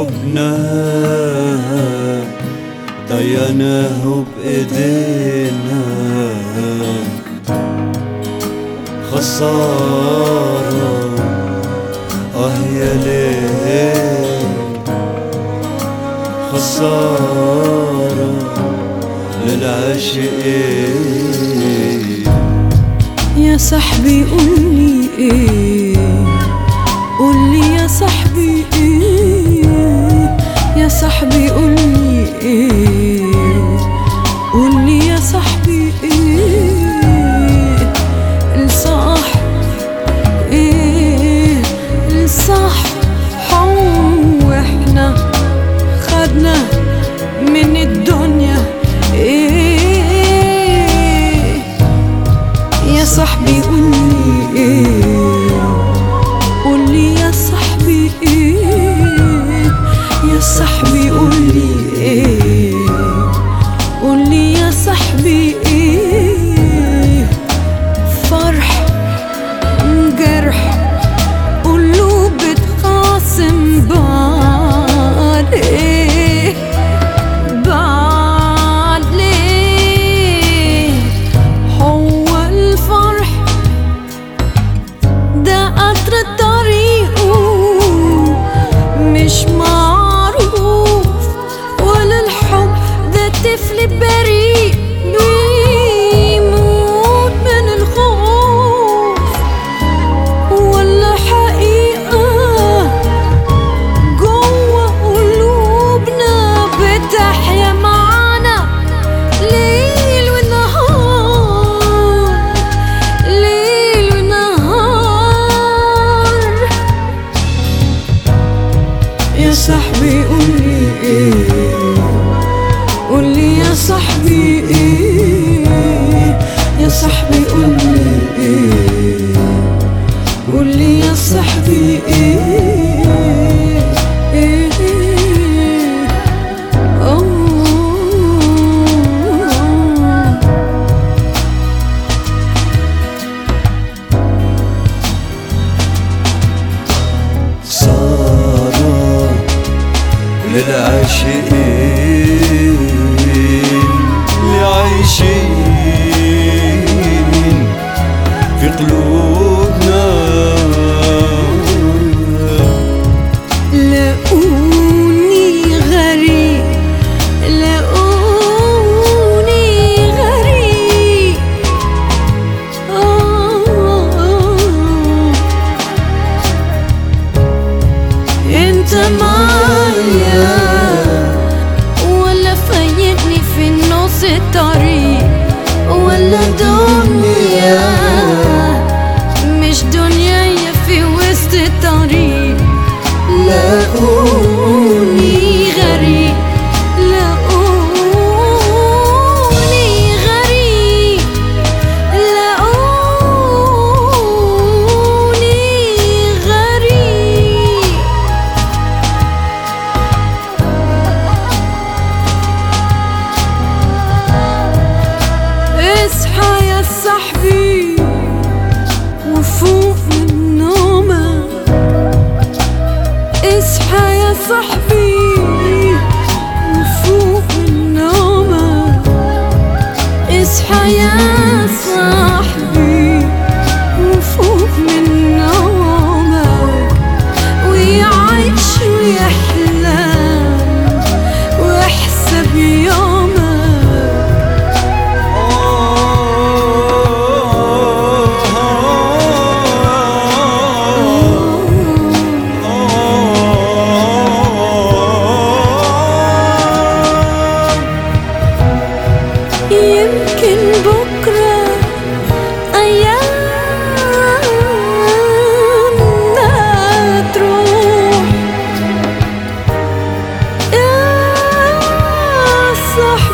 حبنا ضيعناه بإيدينا خسارة آه يا ليل خسارة للعاشقين يا صاحبي قولي ايه قولي يا صاحبي ايه يا صاحبي قولي ايه قولي يا صاحبي ايه الصح ايه الصح واحنا خدنا من الدنيا ايه يا صاحبي قولي ايه قولي يا صاحبي ايه يا صاحبي قولي ايه قولي يا صاحبي ايه فرح جرح قلوب بتخاصم بعض ايه بعد ليه هو الفرح ده قطر طريقه مش معروف ولا الحب ده طفل بريء بيموت من الخوف ولا حقيقة جوه قلوبنا بتحيا معانا ليل ونهار ليل ونهار يا صاحبي قولي ايه قولي يا صاحبي ايه يا صاحبي قولي ايه قولي يا صاحبي ايه ايه أوه. خسارة للعاشقين اللي عايشين في قلوبنا لقوني غريب لقوني غريب آه انت معايا ولا فايتني في نص الطريق ولا دنيا مش دنيا في وسط الطريق لاقوني غريب لاقوني غريب لاقوني غريب اصحى يا صاحبي وفوق من نومك اصحى يا صاحبي وفوق من نومك اصحى يا صاحبي وفوق من نومك ويعيش ويحلم واحسب يومك يمكن بكرة أيامنا تروح يا صاحبي